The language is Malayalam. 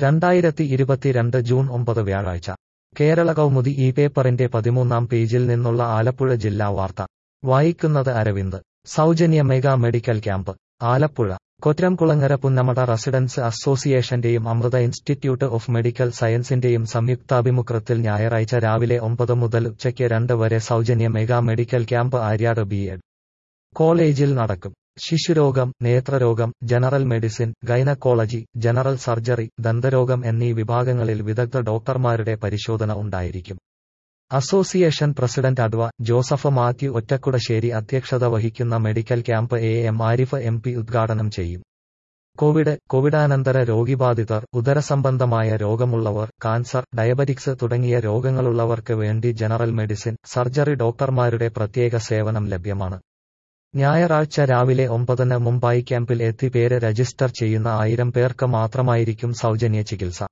രണ്ടായിരത്തി ഇരുപത്തിരണ്ട് ജൂൺ ഒമ്പത് വ്യാഴാഴ്ച കേരള കൗമുദി ഈ പേപ്പറിന്റെ പതിമൂന്നാം പേജിൽ നിന്നുള്ള ആലപ്പുഴ ജില്ലാ വാർത്ത വായിക്കുന്നത് അരവിന്ദ് സൗജന്യ mega medical camp Alappuzha Kottamkulangara Punnamada residents അസോസിയേഷന്റെയും അമൃത ഇൻസ്റ്റിറ്റ്യൂട്ട് ഓഫ് മെഡിക്കൽ സയൻസിന്റെയും സംയുക്താഭിമുഖ്യത്തിൽ ഞായറാഴ്ച രാവിലെ ഒമ്പത് മുതൽ ഉച്ചയ്ക്ക് രണ്ട് വരെ സൗജന്യ mega medical camp Aryad B Ed കോളേജിൽ നടക്കും ശിശുരോഗം നേത്രരോഗം general medicine gynaecology general surgery ദന്തരോഗം എന്നീ വിഭാഗങ്ങളിൽ വിദഗ്ധ ഡോക്ടർമാരുടെ പരിശോധന ഉണ്ടായിരിക്കും association president adv Joseph Mathew Ottakkudassery അധ്യക്ഷത വഹിക്കുന്ന medical camp A M Arif M P ഉദ്ഘാടനം ചെയ്യും കോവിഡ് കോവിഡാനന്തര രോഗിബാധിതർ ഉദരസംബന്ധമായ രോഗമുള്ളവർ കാൻസർ ഡയബറ്റിക്സ് തുടങ്ങിയ രോഗങ്ങളുള്ളവർക്ക് വേണ്ടി ജനറൽ മെഡിസിൻ സർജറി ഡോക്ടർമാരുടെ പ്രത്യേക സേവനം ലഭ്യമാണ് ഞായറാഴ്ച രാവിലെ ഒമ്പതിന് മുംബൈ ക്യാമ്പിൽ എത്തി പേര് രജിസ്റ്റർ ചെയ്യുന്ന ആയിരം പേർക്ക് മാത്രമായിരിക്കും സൗജന്യ ചികിത്സ